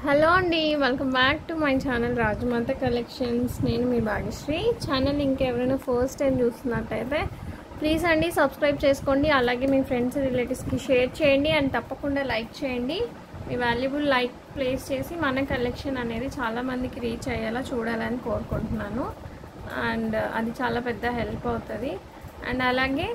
Hello అండి welcome back to my channel Rajamata collections నేను మీ భాగ్యశ్రీ ఛానల్ ఇంకెవరైనా ఫస్ట్ టైం చూస్తున్నట్టయితే ప్లీజ్ అండి సబ్స్క్రైబ్ చేసుకోండి అలాగే మీ ఫ్రెండ్స్ రిలేటివ్స్కి షేర్ చేయండి అండ్ తప్పకుండా లైక్ చేయండి మీ వాల్యుబుల్ లైక్ ప్లేస్ చేసి మన కలెక్షన్ అనేది చాలామందికి రీచ్ అయ్యేలా చూడాలని కోరుకుంటున్నాను అండ్ అది చాలా పెద్ద హెల్ప్ అవుతుంది అండ్ అలాగే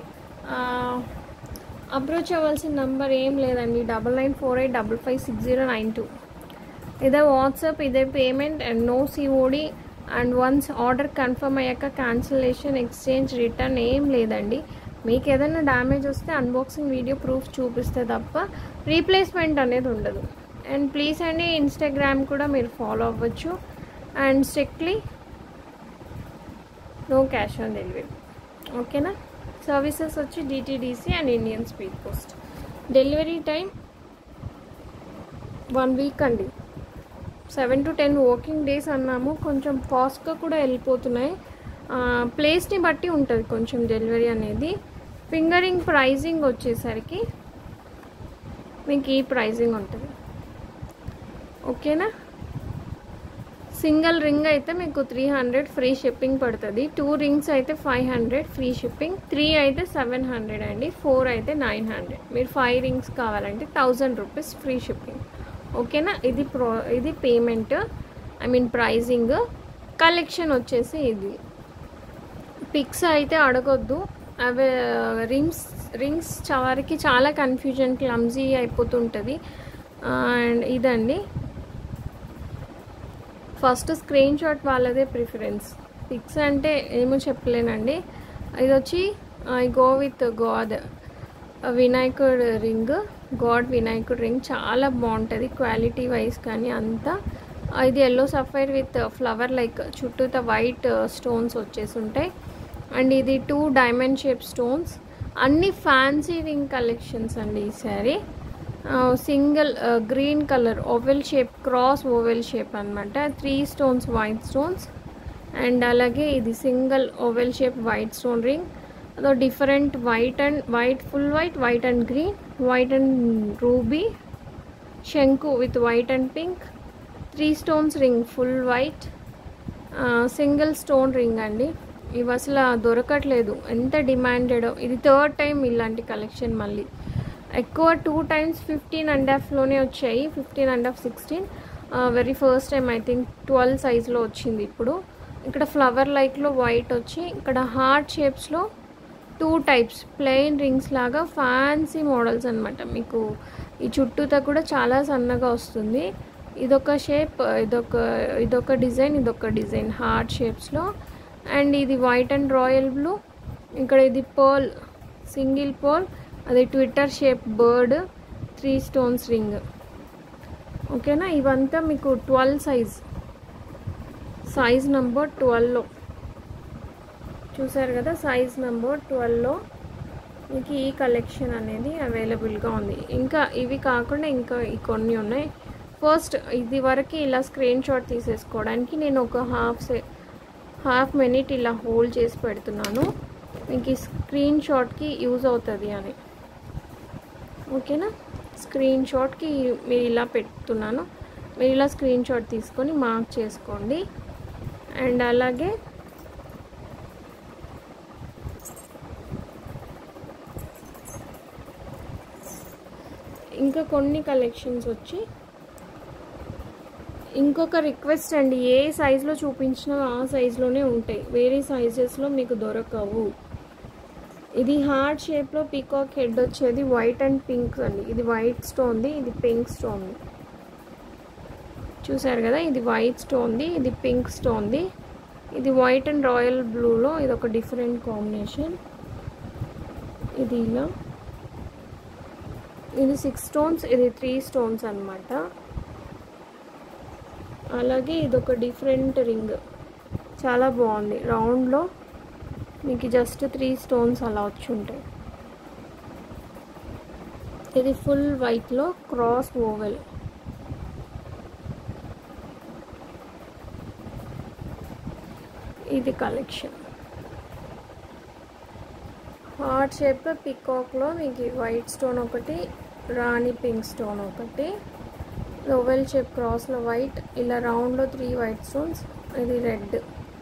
అప్రోచ్ అవ్వాల్సిన నంబర్ ఏం లేదండి double nine four eight double five six zero nine two ఇదే వాట్సాప్ ఇదే payment and no COD and once order confirm అయ్యాక క్యాన్సిలేషన్ ఎక్స్చేంజ్ రిటర్న్ ఏం లేదండి మీకు ఏదైనా డ్యామేజ్ వస్తే అన్బాక్సింగ్ వీడియో ప్రూఫ్ చూపిస్తే తప్ప రీప్లేస్మెంట్ అనేది ఉండదు అండ్ ప్లీజ్ అండి ఇన్స్టాగ్రామ్ కూడా మీరు ఫాలో అవ్వచ్చు and strictly no cash on delivery ఓకేనా సర్వీసెస్ వచ్చి DTDC and Indian speed post delivery time one week అండి seven to ten working days అన్నాము కొంచెం ఫాస్ట్గా కూడా వెళ్ళిపోతున్నాయి ప్లేస్ని బట్టి ఉంటుంది కొంచెం డెలివరీ అనేది ఫింగరింగ్ ప్రైజింగ్ వచ్చేసరికి మీకు ఈ ప్రైజింగ్ ఉంటుంది ఓకేనా సింగిల్ రింగ్ అయితే మీకు త్రీ హండ్రెడ్ ఫ్రీ షిప్పింగ్ పడుతుంది టూ రింగ్స్ అయితే five hundred free shipping three అయితే సెవెన్ హండ్రెడ్ అండి ఫోర్ అయితే నైన్ హండ్రెడ్ మీరు ఫైవ్ రింగ్స్ కావాలంటే థౌజండ్ రూపీస్ ఫ్రీ షిప్పింగ్ ఓకేనా ఇది ప్రో ఇది payment I mean pricing collection వచ్చేసి ఇది పిక్స్ అయితే అడగొద్దు అవి రింగ్స్ రింగ్స్ వారికి చాలా కన్ఫ్యూజన్ క్లమ్జీ అయిపోతుంటుంది అండ్ ఇదండి ఫస్ట్ స్క్రీన్ షాట్ వాళ్ళదే ప్రిఫరెన్స్ పిక్స్ అంటే ఏమో చెప్పలేనండి ఇది వచ్చి ఐ గో విత్ గాడ్ వినాయకుడు రింగ్ గాడ్ వినాయకుడు రింగ్ చాలా బాగుంటుంది క్వాలిటీ వైజ్ కానీ అంతా ఇది yellow sapphire with flower like చుట్టూత వైట్ స్టోన్స్ వచ్చేసి ఉంటాయి అండ్ ఇది టూ డైమండ్ షేప్ స్టోన్స్ అన్ని ఫ్యాన్సీ రింగ్ కలెక్షన్స్ అండి ఈసారి single green colour oval shape cross oval shape అనమాట three stones white stones and అలాగే ఇది single oval shape white stone ring అదో different white and white full white white and green white and ruby శంకు with white and pink three stones ring full white single stone ring అండి ఇవి అసలు దొరకట్లేదు ఎంత demanded ఇది third time ఇలాంటి collection మళ్ళీ ఎక్కువ టూ టైమ్స్ ఫిఫ్టీన్ అండ్ హాఫ్లోనే వచ్చాయి fifteen and half sixteen very first time I think twelve సైజ్లో వచ్చింది ఇప్పుడు ఇక్కడ ఫ్లవర్ లైక్లో వైట్ వచ్చి ఇక్కడ హార్ట్ షేప్స్లో టూ టైప్స్ ప్లెయిన్ రింగ్స్ లాగా ఫ్యాన్సీ మోడల్స్ అనమాట మీకు ఈ చుట్టూతో కూడా చాలా సన్నగా వస్తుంది ఇదొక షేప్ ఇదొక ఇదొక డిజైన్ ఇదొక డిజైన్ హార్ట్ షేప్స్లో అండ్ ఇది వైట్ అండ్ రాయల్ బ్లూ ఇక్కడ ఇది పర్ల్ సింగిల్ పర్ల్ అది Twitter shape bird three stones ring ఓకేనా ఇవంతా మీకు ట్వెల్వ్ సైజ్ సైజ్ నెంబర్ ట్వెల్వ్లో చూసారు కదా సైజ్ నెంబర్ ట్వెల్వ్లో మీకు ఈ కలెక్షన్ అనేది అవైలబుల్గా ఉంది ఇంకా ఇవి కాకుండా ఇంకా ఈ కొన్ని ఉన్నాయి ఫస్ట్ ఇది వరకు ఇలా స్క్రీన్ షాట్ తీసేసుకోవడానికి నేను ఒక హాఫ్ సే హాఫ్ మినిట్ ఇలా హోల్డ్ చేసి పెడుతున్నాను మీకు ఈ స్క్రీన్ షాట్కి యూజ్ అవుతుంది అని ఓకేనా స్క్రీన్ షాట్కి మీరు ఇలా పెడుతున్నాను మీరు ఇలా స్క్రీన్ షాట్ తీసుకొని మార్క్ చేసుకోండి అండ్ అలాగే ఇంకా కొన్ని కలెక్షన్స్ వచ్చి ఇంకొక రిక్వెస్ట్ అండి ఏ సైజులో చూపించినా ఆ సైజులోనే ఉంటాయి వేరే సైజెస్లో మీకు దొరకవు ఇది హార్ట్ షేప్లో పీకాక్ హెడ్ వచ్చేది వైట్ అండ్ పింక్ అండి ఇది వైట్ స్టోన్ది ఇది పింక్ స్టోన్ది చూసారు కదా ఇది వైట్ స్టోన్ది ఇది పింక్ స్టోన్ది ఇది వైట్ అండ్ రాయల్ బ్లూలో ఇది ఒక డిఫరెంట్ కాంబినేషన్ ఇది ఇలా ఇది సిక్స్ స్టోన్స్ ఇది త్రీ స్టోన్స్ అనమాట అలాగే ఇది ఒక డిఫరెంట్ రింగ్ చాలా బాగుంది రౌండ్లో మీకు జస్ట్ త్రీ స్టోన్స్ అలా వచ్చి ఉంటాయి ఇది ఫుల్ వైట్లో క్రాస్ ఓవెల్ ఇది కలెక్షన్ హార్ట్ షేప్ పికాక్లో మీకు వైట్ స్టోన్ ఒకటి రాణి పింక్ స్టోన్ ఒకటి ఓవెల్ షేప్ క్రాస్లో వైట్ ఇలా రౌండ్లో త్రీ వైట్ స్టోన్స్ ఇది రెడ్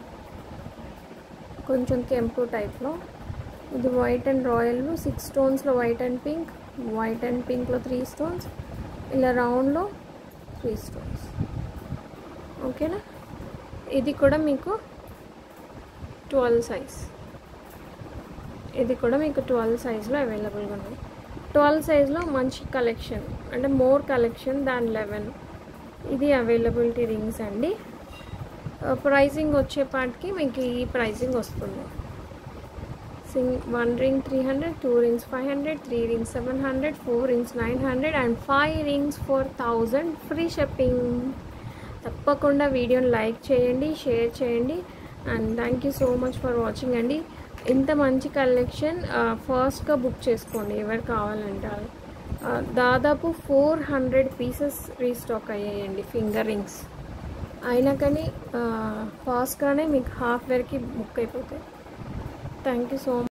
కొంచెం కెంపు టైప్లో ఇది వైట్ అండ్ రాయల్ సిక్స్ స్టోన్స్లో white and pink white and పింక్లో త్రీ స్టోన్స్ ఇలా రౌండ్లో త్రీ స్టోన్స్ ఓకేనా ఇది కూడా మీకు ట్వెల్వ్ సైజ్ ఇది కూడా మీకు ట్వెల్వ్ సైజ్లో అవైలబుల్గా ఉంది ట్వెల్వ్ సైజ్లో మంచి కలెక్షన్ అంటే మోర్ కలెక్షన్ దాన్ లెవెన్ ఇది అవైలబిలిటీ రింగ్స్ అండి ప్రైసింగ్ వచ్చేపాటికి మీకు ఈ ప్రైసింగ్ వస్తుంది single one ring three hundred two rings five hundred three rings seven hundred four rings nine hundred and five rings four thousand free shipping తప్పకుండా వీడియోని like చేయండి share చేయండి and thank you so much for watching అండి ఇంత మంచి collection ఫస్ట్గా book చేసుకోండి ఎవరు కావాలంటే వాళ్ళు. ఆ, దాదాపు ఫోర్ హండ్రెడ్ పీసెస్ రీస్టాక్ అయ్యాయండి ఫింగర్ రింగ్స్ అయినా కానీ ఫాస్ట్గానే మీకు హాఫ్ వేర్కి బుక్ అయిపోతాయి థ్యాంక్ యూ సో మచ్